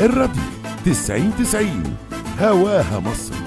الراديو 90 90 هواها مصر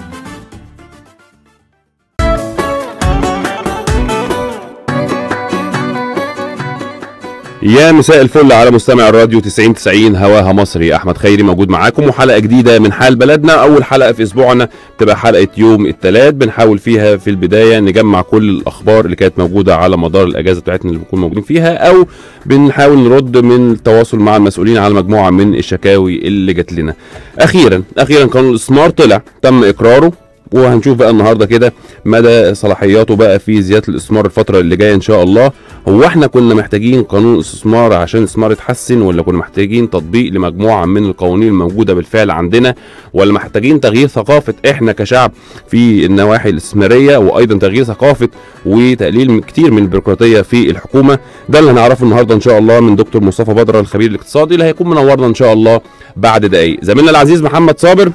يا مساء الفل على مستمع الراديو 90 90 هواها مصري احمد خيري موجود معاكم وحلقه جديده من حال بلدنا اول حلقه في اسبوعنا تبقى حلقه يوم الثلاث بنحاول فيها في البدايه نجمع كل الاخبار اللي كانت موجوده على مدار الاجازه بتاعتنا اللي بنكون موجودين فيها او بنحاول نرد من التواصل مع المسؤولين على مجموعه من الشكاوي اللي جات لنا اخيرا اخيرا قانون الاستثمار طلع تم اقراره وهنشوف بقى النهارده كده مدى صلاحياته بقى في زياده الاستثمار الفتره اللي جايه ان شاء الله هو احنا كنا محتاجين قانون استثمار عشان الاستثمار يتحسن ولا كنا محتاجين تطبيق لمجموعه من القوانين الموجوده بالفعل عندنا ولا محتاجين تغيير ثقافه احنا كشعب في النواحي الاستثماريه وايضا تغيير ثقافه وتقليل من كتير من البيروقراطيه في الحكومه ده اللي هنعرفه النهارده ان شاء الله من دكتور مصطفى بدر الخبير الاقتصادي اللي هيكون منورنا ان شاء الله بعد دقايق زميلنا العزيز محمد صابر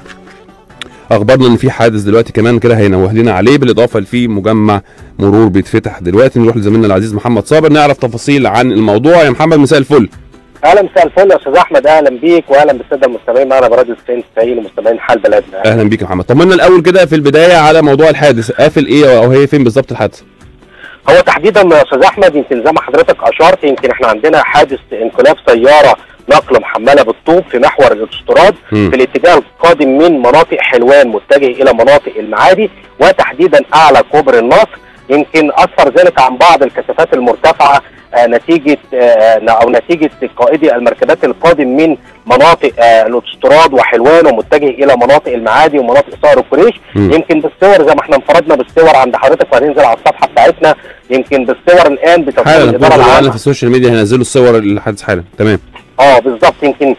اخبرنا ان في حادث دلوقتي كمان كده هينوه لنا عليه بالاضافه لفي مجمع مرور بيتفتح دلوقتي نروح لزميلنا العزيز محمد صابر نعرف تفاصيل عن الموضوع يا محمد مساء الفل اهلا مساء الفل يا استاذ احمد اهلا بيك واهلا بالساده المستمعين معنا براديو 90 90 ومستمعين حال بلدنا اهلا بيك يا محمد طمنا الاول كده في البدايه على موضوع الحادث قافل ايه او هي فين بالظبط الحادثه هو تحديدا يا استاذ احمد يمكن زي ما حضرتك اشرت يمكن احنا عندنا حادث انقلاب سياره نقل محمله بالطوب في محور الاوتوستراد مم. في الاتجاه القادم من مناطق حلوان متجه الى مناطق المعادي وتحديدا اعلى كوبري النصر يمكن اثر ذلك عن بعض الكثافات المرتفعه آه، نتيجه آه، او نتيجه قائدي المركبات القادم من مناطق آه، الاوتوستراد وحلوان ومتجه الى مناطق المعادي ومناطق صقر القريش مم. يمكن بالصور زي ما احنا انفردنا بالصور عند حضرتك وهننزل على الصفحه بتاعتنا يمكن بالصور الان بتوصيل حالا الاداره الاداره العامه في السوشيال ميديا هينزلوا الصور الحادث حالا تمام اه بالظبط يمكن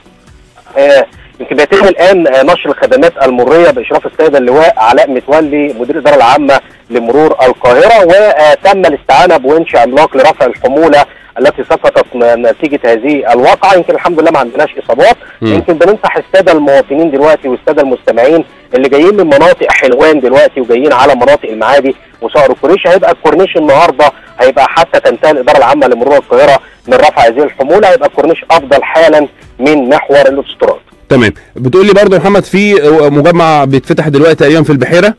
آه يمكن بيتم الان آه نشر الخدمات المريه باشراف السيد اللواء علاء متولي مدير الاداره العامه لمرور القاهره وتم الاستعانه بونش عملاق لرفع الحموله التي سقطت ن- نتيجه هذه الواقعه يمكن الحمد لله ما عندناش اصابات مم. يمكن بننصح الساده المواطنين دلوقتي والساده المستمعين اللي جايين من مناطق حلوان دلوقتي وجايين على مناطق المعادي وصقر الكورنيش هيبقى الكورنيش النهارده هيبقى حتى تنتهي الاداره العامه لمرور القاهره من رفع هذه الحموله هيبقى الكورنيش افضل حالا من محور الاوتوستراد تمام بتقول لي برضو يا محمد في مجمع بيتفتح دلوقتي تقريبا في البحيره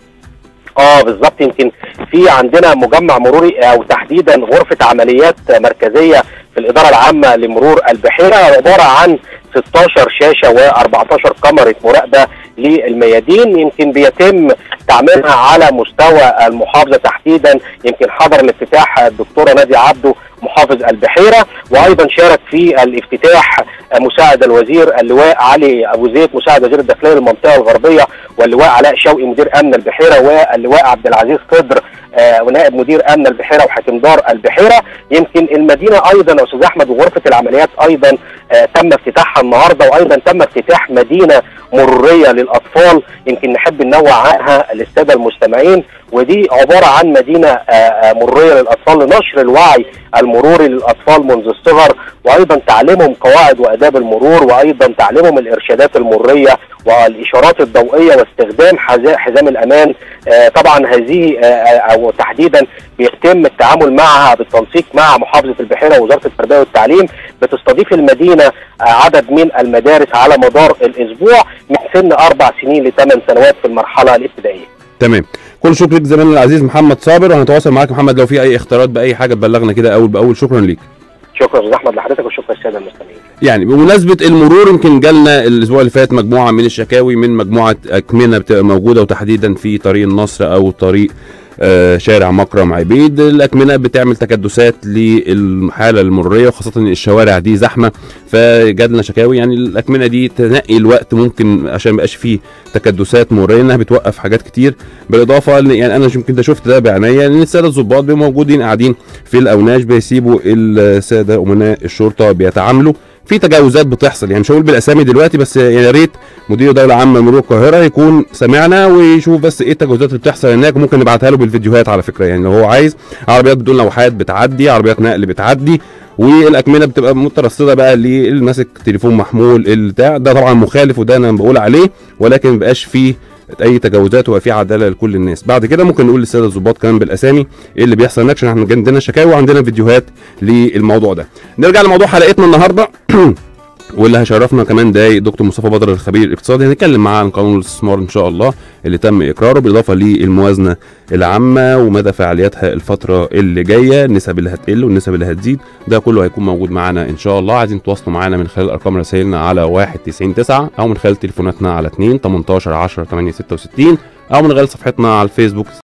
اه بالظبط يمكن في عندنا مجمع مروري او تحديدا غرفه عمليات مركزيه في الاداره العامه لمرور البحيره عباره عن 16 شاشه و14 كاميرا مراقبه للميادين يمكن بيتم تعميرها على مستوى المحافظه تحديدا يمكن حضر الافتتاح الدكتوره ناديه عبده محافظ البحيره وايضا شارك في الافتتاح مساعد الوزير اللواء علي ابو زيد مساعد وزير الداخليه للمنطقه الغربيه واللواء علاء شوقي مدير امن البحيره واللواء عبد العزيز قدر آه، ونائب مدير امن البحيره وحاكم دار البحيره يمكن المدينه ايضا يا استاذ احمد وغرفه العمليات ايضا آه، تم افتتاحها النهارده وايضا تم افتتاح مدينه مروريه للاطفال يمكن نحب ننوع عنها للساده المستمعين ودي عباره عن مدينه آه، آه، مروريه للاطفال لنشر الوعي المروري للاطفال منذ الصغر وايضا تعليمهم قواعد واداب المرور وايضا تعليمهم الارشادات المروريه والاشارات الضوئيه واستخدام حذاء حزام الامان آه، طبعا هذه آه، آه، او تحديدا بيتم التعامل معها بالتنسيق مع محافظه البحيره ووزاره التربيه والتعليم بتستضيف المدينه آه، عدد من المدارس على مدار الاسبوع من سن اربع سنين لثمان سنوات في المرحله الابتدائيه. تمام كل شكر لك زميلنا العزيز محمد صابر وهنتواصل معاك محمد لو في اي اختيارات باي حاجه تبلغنا كده اول باول شكرا ليك شكرا استاذ احمد لحضرتك وشكرا للساده المستمعين. يعني بمناسبه المرور يمكن جالنا الاسبوع اللي فات مجموعه من الشكاوي من مجموعه اكمنه بتبقى موجوده وتحديدا في طريق النصر او طريق آه، شارع مكرم عبيد الاكمنه بتعمل تكدسات للحاله المروريه وخاصه ان الشوارع دي زحمه فجالنا شكاوي يعني الاكمنه دي تنقي الوقت ممكن عشان ما يبقاش فيه تكدسات مروريه انها بتوقف حاجات كتير بالاضافه ل- يعني انا يمكن ده شفت ده بعناية ان الساده الضباط بيبقوا موجودين قاعدين في الاوناش بيسيبوا الساده امناء الشرطه بيتعاملوا في تجاوزات بتحصل يعني مش هقول بالاسامي دلوقتي بس يا ريت مدير دوله عامه مرور القاهره يكون سمعنا ويشوف بس ايه التجاوزات اللي بتحصل هناك ممكن نبعتها له بالفيديوهات على فكره يعني لو هو عايز عربيات بدون لوحات بتعدي عربيات نقل بتعدي والاكمنه بتبقى مترصده بقى للي ماسك تليفون محمول البتاع ده طبعا مخالف وده انا بقول عليه ولكن ما بقاش فيه اي تجاوزات وفي عداله لكل الناس بعد كده ممكن نقول للساده الضباط كمان بالاسامي ايه اللي بيحصل هناك عشان احنا عندنا شكاوي وعندنا فيديوهات للموضوع ده نرجع لموضوع حلقتنا النهارده واللي هيشرفنا كمان دقايق دكتور مصطفى بدر الخبير الاقتصادي هنتكلم معاه عن قانون الاستثمار ان شاء الله اللي تم اقراره بالاضافه للموازنه العامه ومدى فعالياتها الفتره اللي جايه النسب اللي هتقل والنسب اللي هتزيد ده كله هيكون موجود معانا ان شاء الله عايزين تواصلوا معانا من خلال ارقام رسائلنا على 1909 او من خلال تليفوناتنا على 2 18 10 8 66 او من خلال صفحتنا على الفيسبوك